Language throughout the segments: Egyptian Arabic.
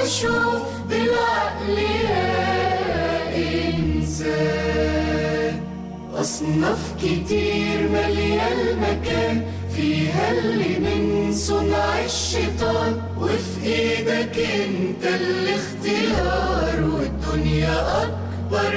وشوف بالعقل يا إنسان أصناف كتير مالية المكان فيها اللي من صنع الشيطان وفي ايدك انت الاختيار والدنيا أكبر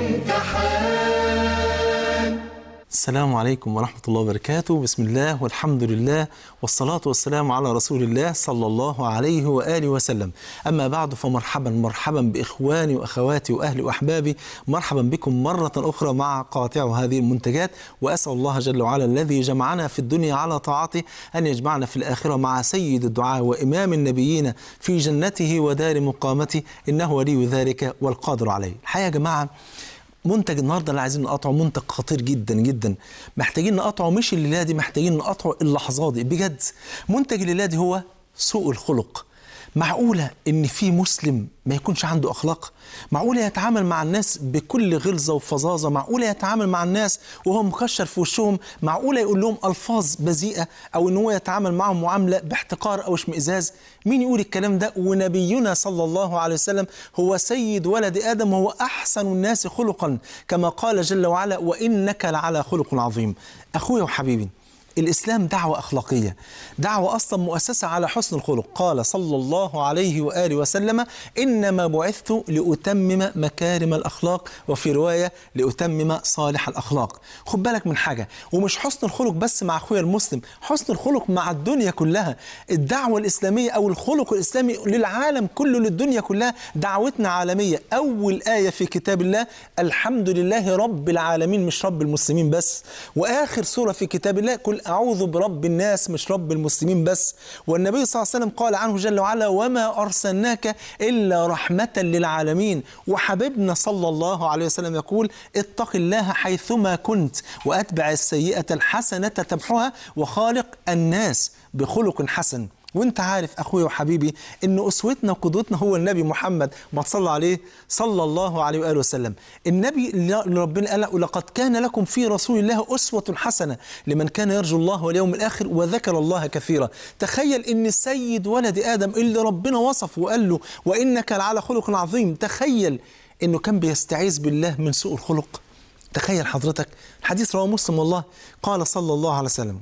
امتحان السلام عليكم ورحمة الله وبركاته بسم الله والحمد لله والصلاة والسلام على رسول الله صلى الله عليه وآله وسلم أما بعد فمرحبا مرحبا بإخواني وأخواتي وأهلي وأحبابي مرحبا بكم مرة أخرى مع قاطع هذه المنتجات وأسأل الله جل وعلا الذي جمعنا في الدنيا على طاعته أن يجمعنا في الآخرة مع سيد الدعاء وإمام النبيين في جنته ودار مقامته إنه ولي ذلك والقادر عليه الحقيقة يا جماعة منتج النهارده اللي عايزين نقطعه منتج خطير جدا جدا محتاجين نقطعه مش الليله دي محتاجين نقطعه اللحظات دي بجد منتج الليله دي هو سوء الخلق معقولة إن في مسلم ما يكونش عنده أخلاق؟ معقولة يتعامل مع الناس بكل غلظة وفظاظة؟ معقولة يتعامل مع الناس وهو مكشر في وشهم؟ معقولة يقول لهم ألفاظ بذيئة أو إن هو يتعامل معهم معاملة باحتقار أو اشمئزاز؟ مين يقول الكلام ده؟ ونبينا صلى الله عليه وسلم هو سيد ولد آدم وهو أحسن الناس خلقا كما قال جل وعلا وإنك لعلى خلق عظيم. أخويا وحبيبي الإسلام دعوة أخلاقية دعوة أصلا مؤسسة على حسن الخلق قال صلى الله عليه وآله وسلم إنما بعثت لأتمم مكارم الأخلاق وفي رواية لأتمم صالح الأخلاق خد بالك من حاجة ومش حسن الخلق بس مع أخويا المسلم حسن الخلق مع الدنيا كلها الدعوة الإسلامية أو الخلق الإسلامي للعالم كله للدنيا كلها دعوتنا عالمية أول آية في كتاب الله الحمد لله رب العالمين مش رب المسلمين بس وآخر سورة في كتاب الله كل أعوذ برب الناس مش رب المسلمين بس والنبي صلى الله عليه وسلم قال عنه جل وعلا وما أرسلناك إلا رحمة للعالمين وحبيبنا صلى الله عليه وسلم يقول اتق الله حيثما كنت وأتبع السيئة الحسنة تمحها وخالق الناس بخلق حسن وانت عارف اخويا وحبيبي ان اسوتنا وقدوتنا هو النبي محمد ما تصلى عليه صلى الله عليه واله وسلم النبي اللي ربنا قال لقد كان لكم في رسول الله اسوه حسنه لمن كان يرجو الله واليوم الاخر وذكر الله كثيرا تخيل ان سيد ولد ادم اللي ربنا وصفه وقال له وانك لعلى خلق عظيم تخيل انه كان بيستعيذ بالله من سوء الخلق تخيل حضرتك الحديث رواه مسلم والله قال صلى الله عليه وسلم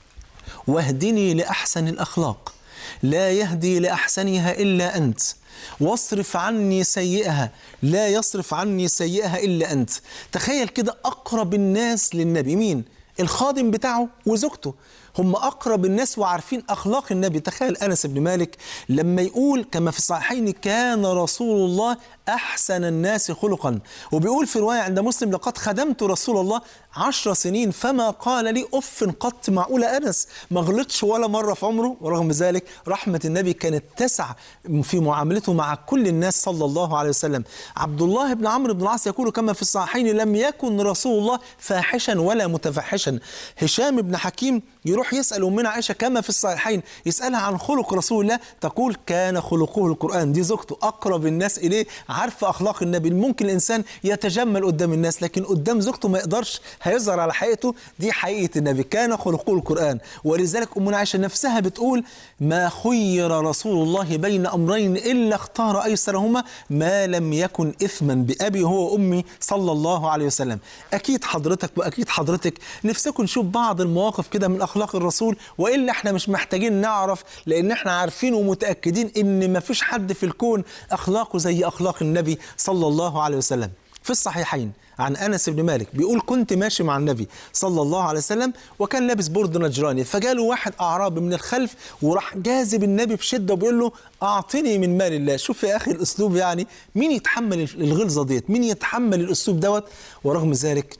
واهدني لاحسن الاخلاق لا يهدي لاحسنها الا انت واصرف عني سيئها لا يصرف عني سيئها الا انت تخيل كده اقرب الناس للنبي مين الخادم بتاعه وزوجته هم اقرب الناس وعارفين اخلاق النبي تخيل انس بن مالك لما يقول كما في الصحيحين كان رسول الله احسن الناس خلقا وبيقول في روايه عند مسلم لقد خدمت رسول الله عشر سنين فما قال لي اف قط معقول انس ما غلطش ولا مره في عمره ورغم ذلك رحمه النبي كانت تسع في معاملته مع كل الناس صلى الله عليه وسلم عبد الله بن عمرو بن العاص يقول كما في الصحيحين لم يكن رسول الله فاحشا ولا متفحشا هشام بن حكيم يروح يسأل أمنا عائشة كما في الصحيحين يسألها عن خلق رسول الله تقول كان خلقه القرآن دي زوجته أقرب الناس إليه عارفة أخلاق النبي ممكن الإنسان يتجمل قدام الناس لكن قدام زوجته ما يقدرش هيظهر على حقيقته دي حقيقة النبي كان خلقه القرآن ولذلك أمنا عائشة نفسها بتقول ما خير رسول الله بين أمرين إلا اختار أيسرهما ما لم يكن إثما بأبي هو أمي صلى الله عليه وسلم أكيد حضرتك وأكيد حضرتك نفسكم نشوف بعض المواقف كده من أخلاق الرسول والا احنا مش محتاجين نعرف لان احنا عارفين ومتاكدين ان ما فيش حد في الكون اخلاقه زي اخلاق النبي صلى الله عليه وسلم في الصحيحين عن انس بن مالك بيقول كنت ماشي مع النبي صلى الله عليه وسلم وكان لابس برد نجراني فجاله واحد اعرابي من الخلف وراح جاذب النبي بشده وبيقول له اعطني من مال الله شوف يا اخي الاسلوب يعني مين يتحمل الغلظه ديت مين يتحمل الاسلوب دوت ورغم ذلك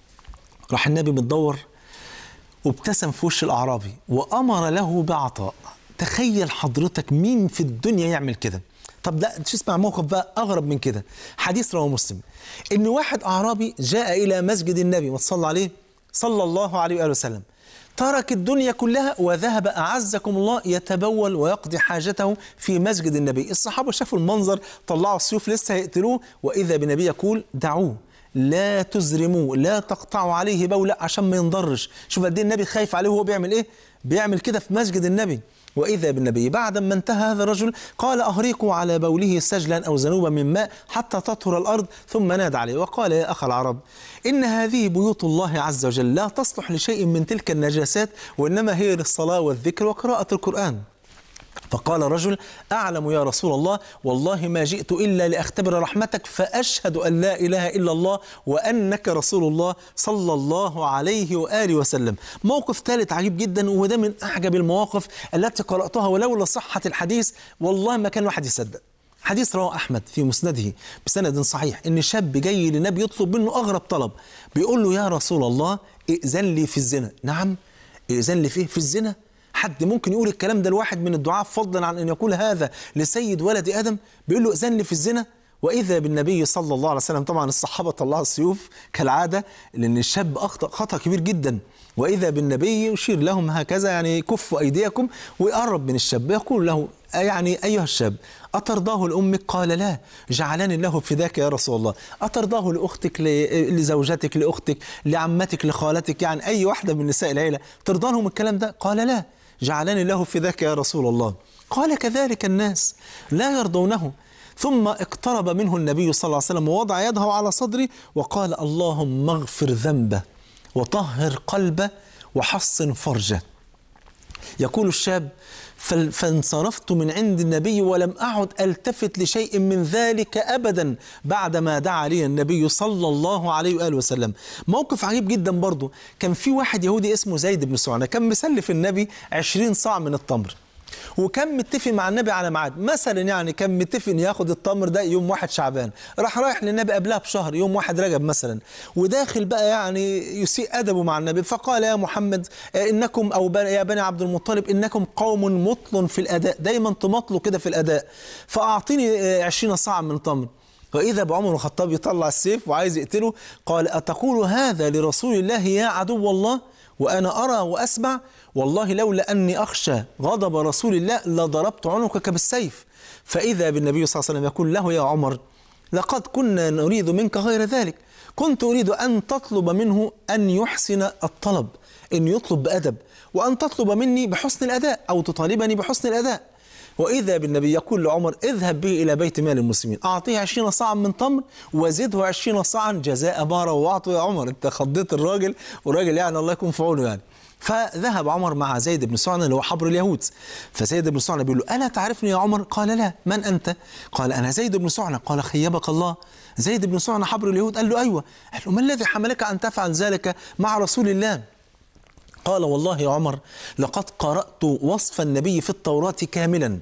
راح النبي متدور وابتسم في وش الأعرابي وأمر له بعطاء تخيل حضرتك مين في الدنيا يعمل كده طب لا تسمع موقف بقى أغرب من كده حديث رواه مسلم إن واحد أعرابي جاء إلى مسجد النبي وصلى عليه صلى الله عليه وآله وسلم ترك الدنيا كلها وذهب أعزكم الله يتبول ويقضي حاجته في مسجد النبي الصحابة شافوا المنظر طلعوا السيوف لسه هيقتلوه وإذا بنبي يقول دعوه لا تزرموه لا تقطعوا عليه بولا عشان ما ينضرش شوف قد ايه النبي خايف عليه وهو بيعمل ايه بيعمل كده في مسجد النبي وإذا بالنبي بعد ما انتهى هذا الرجل قال أهريقوا على بوله سجلا أو ذنوبا من ماء حتى تطهر الأرض ثم نادى عليه وقال يا أخ العرب إن هذه بيوت الله عز وجل لا تصلح لشيء من تلك النجاسات وإنما هي للصلاة والذكر وقراءة القرآن فقال رجل أعلم يا رسول الله والله ما جئت إلا لأختبر رحمتك فأشهد أن لا إله إلا الله وأنك رسول الله صلى الله عليه وآله وسلم موقف ثالث عجيب جدا وده من أعجب المواقف التي قرأتها ولولا صحة الحديث والله ما كان واحد يصدق حديث رواه أحمد في مسنده بسند صحيح إن شاب جاي للنبي يطلب منه أغرب طلب بيقول له يا رسول الله ائذن لي في الزنا نعم ائذن لي فيه في الزنا حد ممكن يقول الكلام ده لواحد من الدعاء فضلا عن ان يقول هذا لسيد ولد ادم بيقول له اذن لي في الزنا واذا بالنبي صلى الله عليه وسلم طبعا الصحابه طلعوا السيوف كالعاده لان الشاب اخطا خطا كبير جدا واذا بالنبي يشير لهم هكذا يعني كفوا ايديكم ويقرب من الشاب يقول له يعني ايها الشاب أترضاه لأمك؟ قال لا جعلني الله فداك يا رسول الله أترضاه لأختك لزوجتك لأختك لعمتك لخالتك يعني أي واحدة من نساء العيلة ترضى لهم الكلام ده؟ قال لا جعلني الله فداك يا رسول الله قال كذلك الناس لا يرضونه ثم اقترب منه النبي صلى الله عليه وسلم ووضع يده على صدره وقال اللهم اغفر ذنبه وطهر قلبه وحصن فرجه يقول الشاب فانصرفت من عند النبي ولم أعد ألتفت لشيء من ذلك أبدا بعدما دعا لي النبي صلى الله عليه وآله وسلم موقف عجيب جدا برضه كان في واحد يهودي اسمه زيد بن سعنة كان مسلف النبي عشرين صاع من التمر وكان متفق مع النبي على ميعاد مثلا يعني كان متفق ان ياخد التمر ده يوم واحد شعبان راح رايح للنبي قبلها بشهر يوم واحد رجب مثلا وداخل بقى يعني يسيء ادبه مع النبي فقال يا محمد انكم او يا بني عبد المطلب انكم قوم مطل في الاداء دايما تمطلوا كده في الاداء فاعطيني عشرين صاع من تمر وإذا بعمر الخطاب يطلع السيف وعايز يقتله قال أتقول هذا لرسول الله يا عدو الله وأنا أرى وأسمع والله لولا أني أخشى غضب رسول الله لضربت عنقك بالسيف فإذا بالنبي صلى الله عليه وسلم يقول له يا عمر لقد كنا نريد منك غير ذلك كنت أريد أن تطلب منه أن يحسن الطلب أن يطلب بأدب وأن تطلب مني بحسن الأداء أو تطالبني بحسن الأداء وإذا بالنبي يقول لعمر اذهب به إلى بيت مال المسلمين أعطيه عشرين صاعا من تمر وزده عشرين صاعا جزاء ما روعته يا عمر أنت خضيت الراجل والراجل يعني الله يكون في عونه يعني فذهب عمر مع زيد بن سعنة اللي هو حبر اليهود فزيد بن سعنة بيقول له ألا تعرفني يا عمر قال لا من أنت قال أنا زيد بن سعنة قال خيبك الله زيد بن سعنة حبر اليهود قال له أيوة قال له ما الذي حملك أن تفعل ذلك مع رسول الله قال والله يا عمر لقد قرأت وصف النبي في التوراة كاملا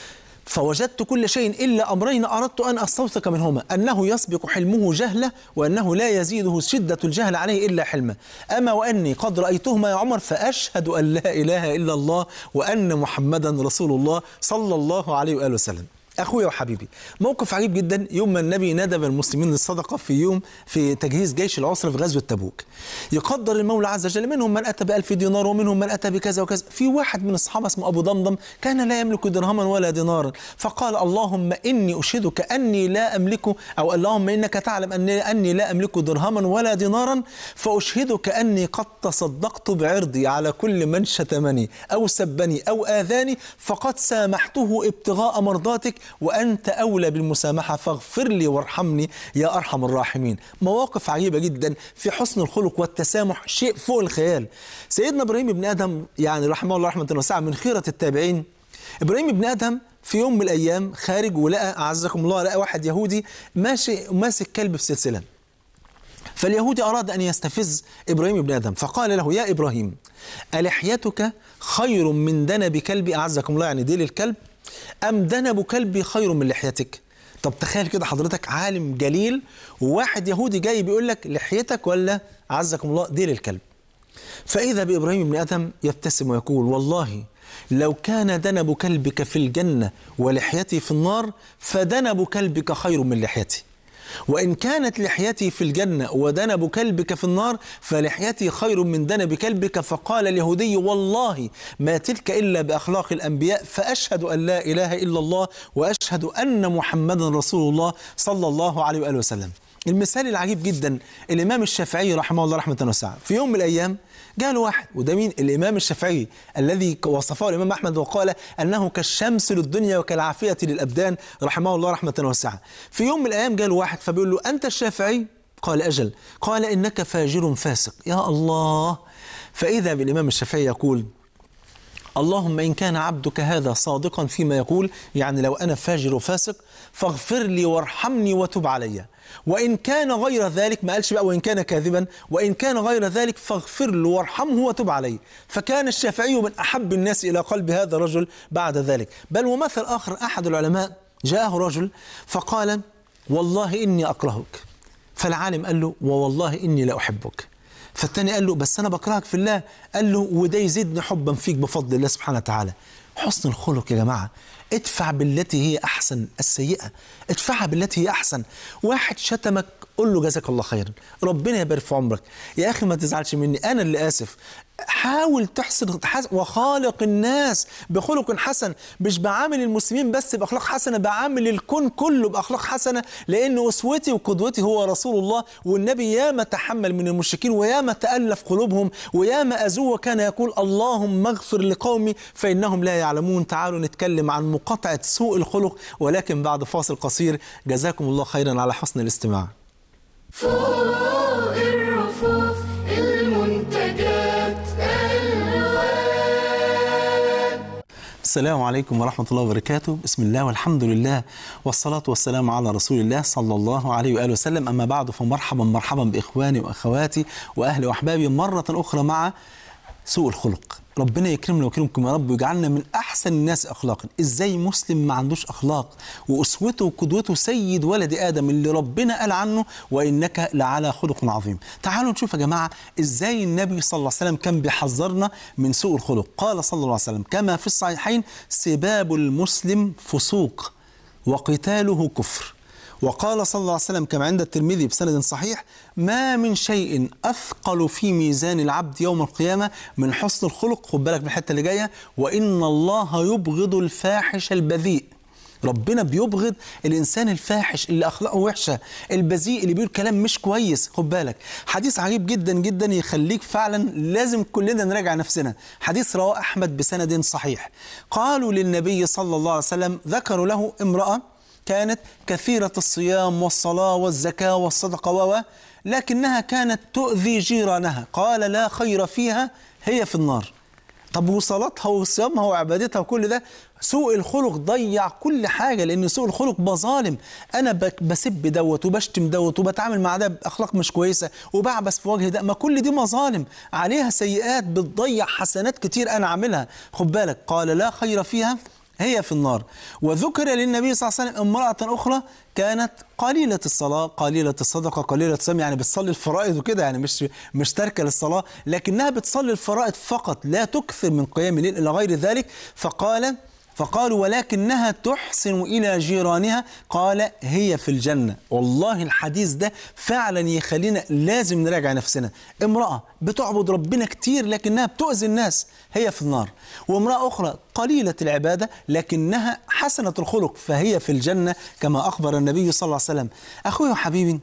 فوجدت كل شيء إلا أمرين أردت أن أستوثق منهما أنه يسبق حلمه جهلة وأنه لا يزيده شدة الجهل عليه إلا حلمه أما وأني قد رأيتهما يا عمر فأشهد أن لا إله إلا الله وأن محمدا رسول الله صلى الله عليه وآله وسلم اخويا وحبيبي موقف عجيب جدا يوم ما النبي ندب المسلمين للصدقه في يوم في تجهيز جيش العسره في غزوه تبوك يقدر المولى عز وجل منهم من اتى بألف دينار ومنهم من اتى بكذا وكذا في واحد من الصحابه اسمه ابو ضمضم كان لا يملك درهما ولا دينارا فقال اللهم اني اشهدك اني لا املك او اللهم انك تعلم اني اني لا املك درهما ولا دينارا فاشهدك اني قد تصدقت بعرضي على كل من شتمني او سبني او اذاني فقد سامحته ابتغاء مرضاتك وأنت أولى بالمسامحة فاغفر لي وارحمني يا أرحم الراحمين مواقف عجيبة جدا في حسن الخلق والتسامح شيء فوق الخيال سيدنا إبراهيم بن آدم يعني رحمه الله رحمة واسعة من خيرة التابعين إبراهيم بن آدم في يوم من الأيام خارج ولقى أعزكم الله لقى واحد يهودي ماشي ماسك كلب في سلسلة فاليهودي أراد أن يستفز إبراهيم بن آدم فقال له يا إبراهيم ألحيتك خير من دنب كلبي أعزكم الله يعني ديل الكلب أم دنب كلبي خير من لحيتك طب تخيل كده حضرتك عالم جليل وواحد يهودي جاي بيقول لك لحيتك ولا عزكم الله ديل الكلب فإذا بإبراهيم بن آدم يبتسم ويقول والله لو كان دنب كلبك في الجنة ولحيتي في النار فدنب كلبك خير من لحيتي وإن كانت لحيتي في الجنة ودنب كلبك في النار فلحيتي خير من دنب كلبك فقال اليهودي والله ما تلك إلا بأخلاق الأنبياء فأشهد أن لا إله إلا الله وأشهد أن محمدا رسول الله صلى الله عليه وآله وسلم المثال العجيب جدا الامام الشافعي رحمه الله رحمه واسعه في يوم من الايام جاء له واحد وده مين الامام الشافعي الذي وصفه الامام احمد وقال انه كالشمس للدنيا وكالعافيه للابدان رحمه الله رحمه واسعه في يوم من الايام جاء له واحد فبيقول له انت الشافعي قال اجل قال انك فاجر فاسق يا الله فاذا بالامام الشافعي يقول اللهم إن كان عبدك هذا صادقا فيما يقول يعني لو أنا فاجر وفاسق فاغفر لي وارحمني وتب علي وإن كان غير ذلك ما قالش بقى وإن كان كاذبا وإن كان غير ذلك فاغفر له وارحمه وتب عليه فكان الشافعي من أحب الناس إلى قلب هذا الرجل بعد ذلك بل ومثل آخر أحد العلماء جاءه رجل فقال والله إني أكرهك فالعالم قال له ووالله إني لأحبك فالتاني قال له بس أنا بكرهك في الله قال له وده يزيدني حبا فيك بفضل الله سبحانه وتعالى حسن الخلق يا جماعة ادفع بالتي هي أحسن السيئة ادفعها بالتي هي أحسن واحد شتمك قول له جزاك الله خيرا ربنا يبارك في عمرك يا أخي ما تزعلش مني أنا اللي آسف حاول تحسن وخالق الناس بخلق حسن مش بعامل المسلمين بس باخلاق حسنه بعامل الكون كله باخلاق حسنه لان اسوتي وقدوتي هو رسول الله والنبي ياما تحمل من المشركين وياما تالف قلوبهم وياما اذوه وكان يقول اللهم اغفر لقومي فانهم لا يعلمون تعالوا نتكلم عن مقاطعه سوء الخلق ولكن بعد فاصل قصير جزاكم الله خيرا على حسن الاستماع فوق الرفوف المنتجات الوان السلام عليكم ورحمة الله وبركاته بسم الله والحمد لله والصلاة والسلام على رسول الله صلى الله عليه وآله وسلم أما بعد فمرحبا مرحبا بإخواني وأخواتي وأهلي وأحبابي مرة أخرى مع سوء الخلق ربنا يكرمنا ويكرمكم يا رب ويجعلنا من احسن الناس اخلاقا ازاي مسلم ما عندوش اخلاق واسوته وقدوته سيد ولد ادم اللي ربنا قال عنه وانك لعلى خلق عظيم تعالوا نشوف يا جماعه ازاي النبي صلى الله عليه وسلم كان بيحذرنا من سوء الخلق قال صلى الله عليه وسلم كما في الصحيحين سباب المسلم فسوق وقتاله كفر وقال صلى الله عليه وسلم كما عند الترمذي بسند صحيح ما من شيء أثقل في ميزان العبد يوم القيامة من حسن الخلق خد بالك من الحتة اللي جاية وإن الله يبغض الفاحش البذيء ربنا بيبغض الانسان الفاحش اللي اخلاقه وحشه البذيء اللي بيقول كلام مش كويس خد بالك حديث عجيب جدا جدا يخليك فعلا لازم كلنا نراجع نفسنا حديث رواه احمد بسند صحيح قالوا للنبي صلى الله عليه وسلم ذكروا له امراه كانت كثيرة الصيام والصلاة والزكاة والصدقة و لكنها كانت تؤذي جيرانها قال لا خير فيها هي في النار طب وصلاتها وصيامها وعبادتها وكل ده سوء الخلق ضيع كل حاجة لأن سوء الخلق مظالم أنا بك- بسب دوت وبشتم دوت وبتعامل مع ده بأخلاق مش كويسة وبعبس في وجه ده ما كل دي مظالم عليها سيئات بتضيع حسنات كتير أنا عاملها خد بالك قال لا خير فيها هي في النار وذكر للنبي صلى الله عليه وسلم امرأة أخرى كانت قليلة الصلاة قليلة الصدقة قليلة الصيام يعني بتصلي الفرائض وكده يعني مش مش تاركة للصلاة لكنها بتصلي الفرائض فقط لا تكثر من قيام الليل إلى غير ذلك فقال فقالوا ولكنها تحسن إلى جيرانها قال هي في الجنة والله الحديث ده فعلا يخلينا لازم نراجع نفسنا امرأة بتعبد ربنا كتير لكنها بتؤذي الناس هي في النار وامرأة أخرى قليلة العبادة لكنها حسنة الخلق فهي في الجنة كما أخبر النبي صلى الله عليه وسلم أخوي وحبيبي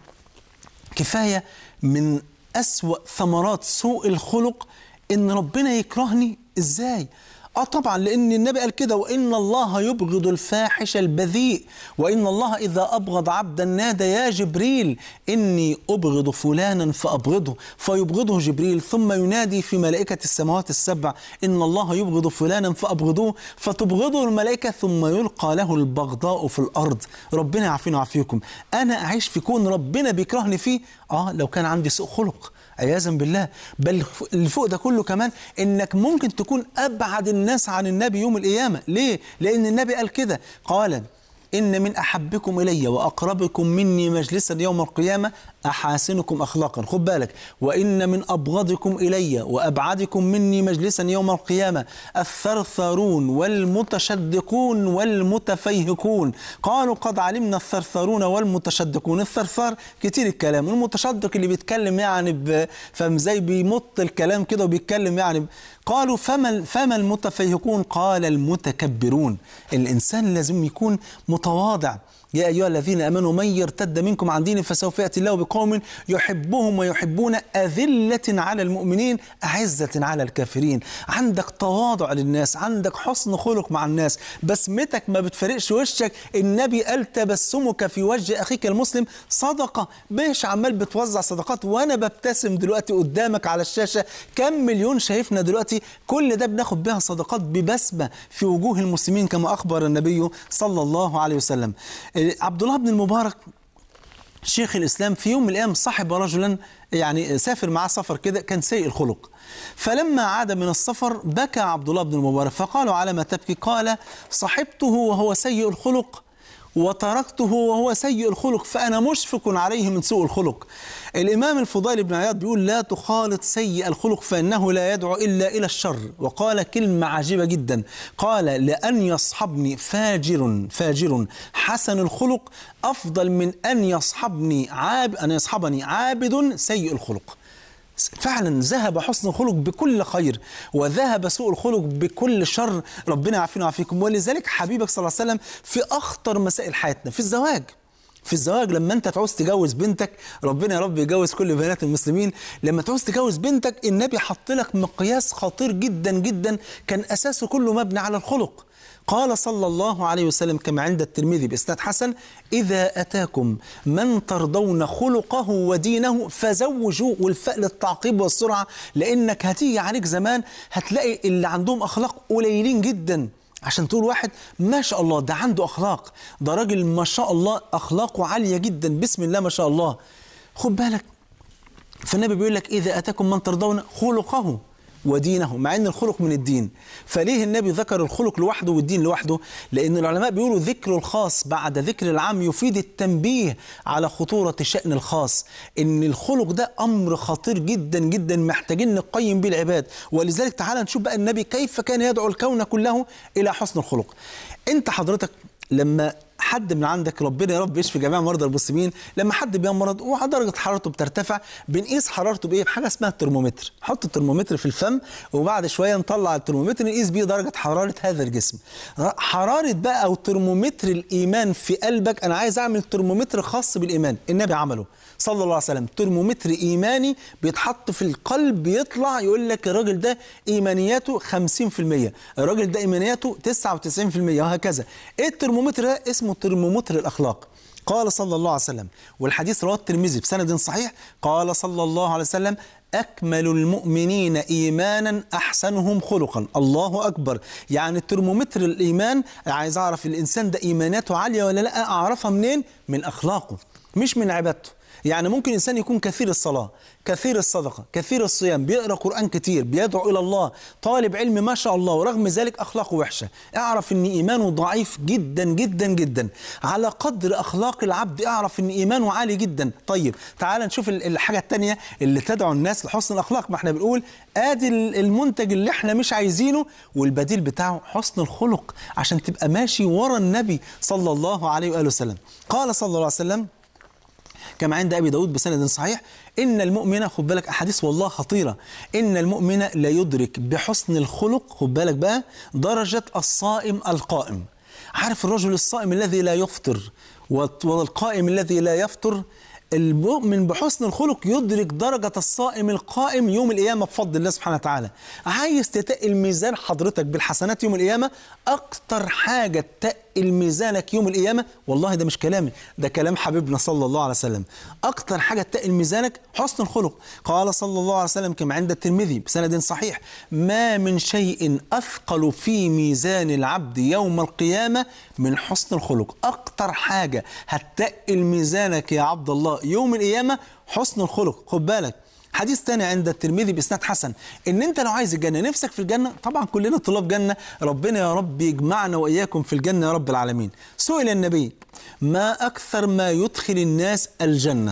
كفاية من أسوأ ثمرات سوء الخلق إن ربنا يكرهني إزاي؟ اه طبعا لان النبي قال كده وان الله يبغض الفاحش البذيء وان الله اذا ابغض عبدا نادى يا جبريل اني ابغض فلانا فابغضه فيبغضه جبريل ثم ينادي في ملائكه السماوات السبع ان الله يبغض فلانا فابغضوه فتبغضه الملائكه ثم يلقى له البغضاء في الارض ربنا يعافينا ويعافيكم انا اعيش في كون ربنا بيكرهني فيه اه لو كان عندي سوء خلق عياذا بالله بل اللي فوق ده كله كمان انك ممكن تكون ابعد الناس عن النبي يوم القيامه ليه لان النبي قال كده قال ان من احبكم الي واقربكم مني مجلسا يوم القيامه احاسنكم اخلاقا خد بالك وان من ابغضكم الي وابعدكم مني مجلسا يوم القيامه الثرثرون والمتشدقون والمتفيهقون قالوا قد علمنا الثرثرون والمتشدقون الثرثار كتير الكلام والمتشدق اللي بيتكلم يعني ب- فاهم زي بيمط الكلام كده وبيتكلم يعني ب- قالوا فما فما المتفيهقون قال المتكبرون الانسان لازم يكون متواضع يا أيها الذين آمنوا من يرتد منكم عن دينه فسوف يأتي الله بقوم يحبهم ويحبون أذلة على المؤمنين أعزة على الكافرين عندك تواضع للناس عندك حسن خلق مع الناس بسمتك ما بتفرقش وشك النبي قال تبسمك في وجه أخيك المسلم صدقة مش عمال بتوزع صدقات وأنا ببتسم دلوقتي قدامك على الشاشة كم مليون شايفنا دلوقتي كل ده بناخد بها صدقات ببسمة في وجوه المسلمين كما أخبر النبي صلى الله عليه وسلم عبد الله بن المبارك شيخ الإسلام في يوم من الأيام صاحب رجلا يعني سافر معاه سفر كده كان سيء الخلق فلما عاد من السفر بكى عبد الله بن المبارك فقالوا على ما تبكي قال صحبته وهو سيء الخلق وتركته وهو سيء الخلق فأنا مشفق عليه من سوء الخلق الإمام الفضيل بن عياض بيقول لا تخالط سيء الخلق فإنه لا يدعو إلا إلى الشر وقال كلمة عجيبة جدا قال لأن يصحبني فاجر فاجر حسن الخلق أفضل من أن يصحبني عاب أن يصحبني عابد سيء الخلق فعلا ذهب حسن الخلق بكل خير وذهب سوء الخلق بكل شر ربنا يعافينا ويعافيكم ولذلك حبيبك صلى الله عليه وسلم في اخطر مسائل حياتنا في الزواج في الزواج لما انت تعوز تجوز بنتك ربنا يا رب يجوز كل بنات المسلمين لما تعوز تجوز بنتك النبي حط لك مقياس خطير جدا جدا كان اساسه كله مبني على الخلق قال صلى الله عليه وسلم كما عند الترمذي بإسناد حسن إذا أتاكم من ترضون خلقه ودينه فزوجوه والفاء للتعقيب والسرعة لأنك هتيجي عليك زمان هتلاقي اللي عندهم أخلاق قليلين جدا عشان تقول واحد ما شاء الله ده عنده أخلاق ده راجل ما شاء الله أخلاقه عالية جدا بسم الله ما شاء الله خد بالك فالنبي بيقول لك إذا أتاكم من ترضون خلقه ودينه مع ان الخلق من الدين فليه النبي ذكر الخلق لوحده والدين لوحده لان العلماء بيقولوا ذكر الخاص بعد ذكر العام يفيد التنبيه على خطوره شان الخاص ان الخلق ده امر خطير جدا جدا محتاجين نقيم بيه العباد ولذلك تعالى نشوف بقى النبي كيف كان يدعو الكون كله الى حسن الخلق انت حضرتك لما حد من عندك ربنا يا رب يشفي جميع مرضى المسلمين لما حد بيمرض ودرجه حرارته بترتفع بنقيس حرارته بايه بحاجه اسمها الترمومتر نحط الترمومتر في الفم وبعد شويه نطلع الترمومتر نقيس بيه درجه حراره هذا الجسم حراره بقى او ترمومتر الايمان في قلبك انا عايز اعمل ترمومتر خاص بالايمان النبي عمله صلى الله عليه وسلم ترمومتر ايماني بيتحط في القلب يطلع يقول لك الراجل ده ايمانياته 50% الراجل ده ايمانياته 99% وهكذا ايه الترمومتر ده اسمه ترمومتر الاخلاق قال صلى الله عليه وسلم والحديث رواه الترمذي بسند صحيح قال صلى الله عليه وسلم أكمل المؤمنين إيمانا أحسنهم خلقا الله أكبر يعني الترمومتر الإيمان عايز أعرف الإنسان ده إيماناته عالية ولا لا أعرفها منين من أخلاقه مش من عبادته يعني ممكن إنسان يكون كثير الصلاة كثير الصدقة كثير الصيام بيقرأ قرآن كتير بيدعو إلى الله طالب علم ما شاء الله ورغم ذلك أخلاقه وحشة اعرف أن إيمانه ضعيف جدا جدا جدا على قدر أخلاق العبد اعرف أن إيمانه عالي جدا طيب تعال نشوف الحاجة التانية اللي تدعو الناس لحسن الأخلاق ما احنا بنقول آدي المنتج اللي احنا مش عايزينه والبديل بتاعه حسن الخلق عشان تبقى ماشي ورا النبي صلى الله عليه وآله وسلم قال صلى الله عليه وسلم كما عند ابي داود بسند صحيح ان المؤمن خد بالك احاديث والله خطيره ان المؤمن لا يدرك بحسن الخلق خد بالك بقى درجه الصائم القائم عارف الرجل الصائم الذي لا يفطر والقائم الذي لا يفطر المؤمن بحسن الخلق يدرك درجة الصائم القائم يوم القيامة بفضل الله سبحانه وتعالى عايز تتقل ميزان حضرتك بالحسنات يوم القيامة أكتر حاجة تقل ميزانك يوم القيامة والله ده مش كلامي ده كلام حبيبنا صلى الله عليه وسلم أكتر حاجة تقل ميزانك حسن الخلق قال صلى الله عليه وسلم كما عند الترمذي بسند صحيح ما من شيء أثقل في ميزان العبد يوم القيامة من حسن الخلق أكتر حاجة هتقل ميزانك يا عبد الله يوم القيامة حسن الخلق خد بالك حديث تاني عند الترمذي باسناد حسن ان انت لو عايز الجنه نفسك في الجنه طبعا كلنا طلاب جنه ربنا يا رب يجمعنا واياكم في الجنه يا رب العالمين سئل النبي ما اكثر ما يدخل الناس الجنه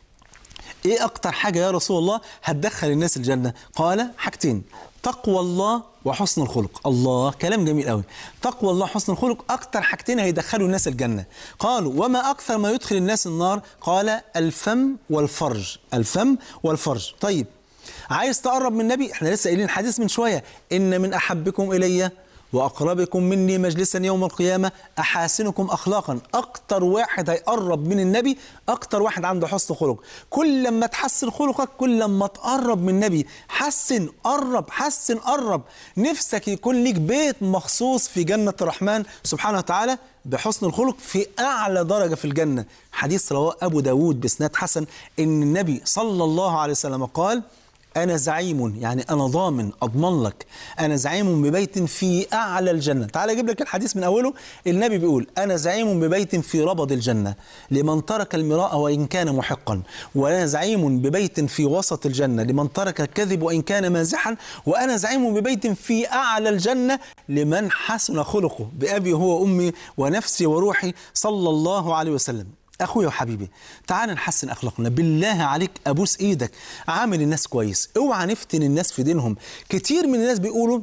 ايه اكتر حاجه يا رسول الله هتدخل الناس الجنه قال حاجتين تقوى الله وحسن الخلق الله كلام جميل قوي تقوى الله وحسن الخلق اكتر حاجتين هيدخلوا الناس الجنه قالوا وما اكثر ما يدخل الناس النار قال الفم والفرج الفم والفرج طيب عايز تقرب من النبي احنا لسه قايلين حديث من شويه ان من احبكم الي واقربكم مني مجلسا يوم القيامه احاسنكم اخلاقا اكتر واحد هيقرب من النبي اكتر واحد عنده حسن خلق كل لما تحسن خلقك كل لما تقرب من النبي حسن قرب حسن قرب نفسك يكون ليك بيت مخصوص في جنه الرحمن سبحانه وتعالى بحسن الخلق في أعلى درجة في الجنة حديث رواه أبو داود بسناد حسن إن النبي صلى الله عليه وسلم قال أنا زعيم يعني أنا ضامن أضمن لك أنا زعيم ببيت في أعلى الجنة تعال أجيب لك الحديث من أوله النبي بيقول أنا زعيم ببيت في ربض الجنة لمن ترك المراء وإن كان محقا وأنا زعيم ببيت في وسط الجنة لمن ترك الكذب وإن كان مازحا وأنا زعيم ببيت في أعلى الجنة لمن حسن خلقه بأبي هو أمي ونفسي وروحي صلى الله عليه وسلم اخويا وحبيبي تعال نحسن اخلاقنا بالله عليك ابوس ايدك عامل الناس كويس اوعى نفتن الناس في دينهم كتير من الناس بيقولوا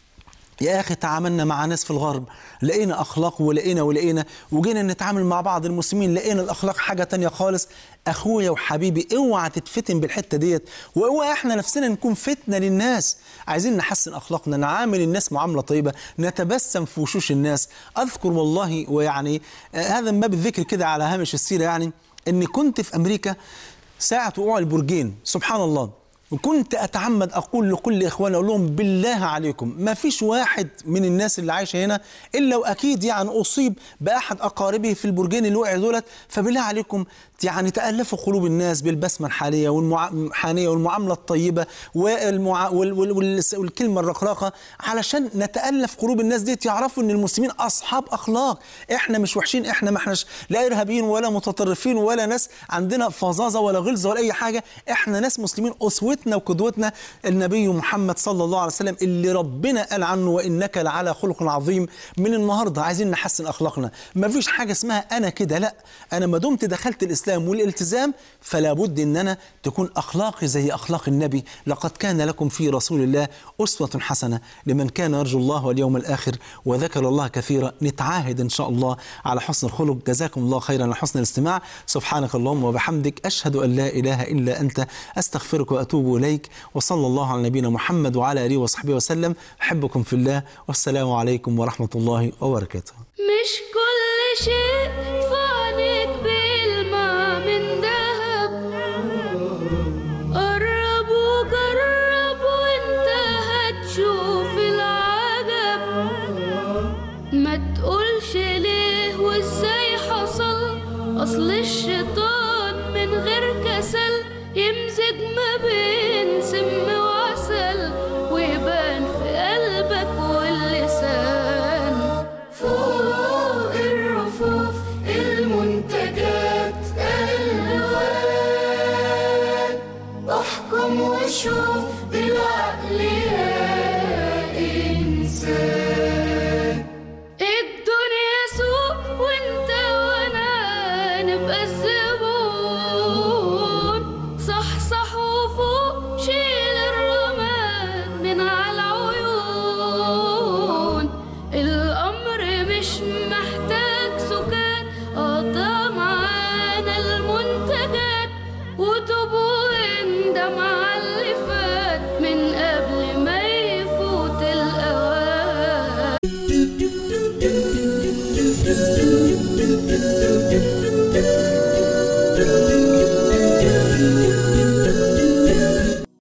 يا اخي تعاملنا مع ناس في الغرب لقينا اخلاق ولقينا ولقينا وجينا نتعامل مع بعض المسلمين لقينا الاخلاق حاجه تانية خالص اخويا وحبيبي اوعى تتفتن بالحته ديت واوعى احنا نفسنا نكون فتنه للناس عايزين نحسن اخلاقنا نعامل الناس معامله طيبه نتبسم في وشوش الناس اذكر والله ويعني آه هذا من باب الذكر كده على هامش السيره يعني اني كنت في امريكا ساعه وقوع البرجين سبحان الله وكنت اتعمد اقول لكل اخواني اقول لهم بالله عليكم ما فيش واحد من الناس اللي عايشه هنا الا واكيد يعني اصيب باحد اقاربه في البرجين اللي وقع دولت فبالله عليكم يعني تالفوا قلوب الناس بالبسمه الحاليه والحانيه والمعامله الطيبه والمع... وال... وال... وال... والكلمه الرقراقه علشان نتالف قلوب الناس دي يعرفوا ان المسلمين اصحاب اخلاق احنا مش وحشين احنا ما احناش لا ارهابيين ولا متطرفين ولا ناس عندنا فظاظه ولا غلظه ولا اي حاجه احنا ناس مسلمين اسوتنا وقدوتنا النبي محمد صلى الله عليه وسلم اللي ربنا قال عنه وانك لعلى خلق عظيم من النهارده عايزين نحسن اخلاقنا ما فيش حاجه اسمها انا كده لا انا ما دمت دخلت الاسلام والالتزام فلا بد ان انا تكون اخلاقي زي اخلاق النبي لقد كان لكم في رسول الله اسوه حسنه لمن كان يرجو الله واليوم الاخر وذكر الله كثيرا نتعاهد ان شاء الله على حسن الخلق جزاكم الله خيرا على حسن الاستماع سبحانك اللهم وبحمدك اشهد ان لا اله الا انت استغفرك واتوب اليك وصلى الله على نبينا محمد وعلى اله وصحبه وسلم احبكم في الله والسلام عليكم ورحمه الله وبركاته مش كل شيء فانك بالما من ذهب قرب وجرب وانت هتشوف العجب ما تقولش ليه وازاي حصل اصل الشيطان من غير كسل يمزج ما بين سم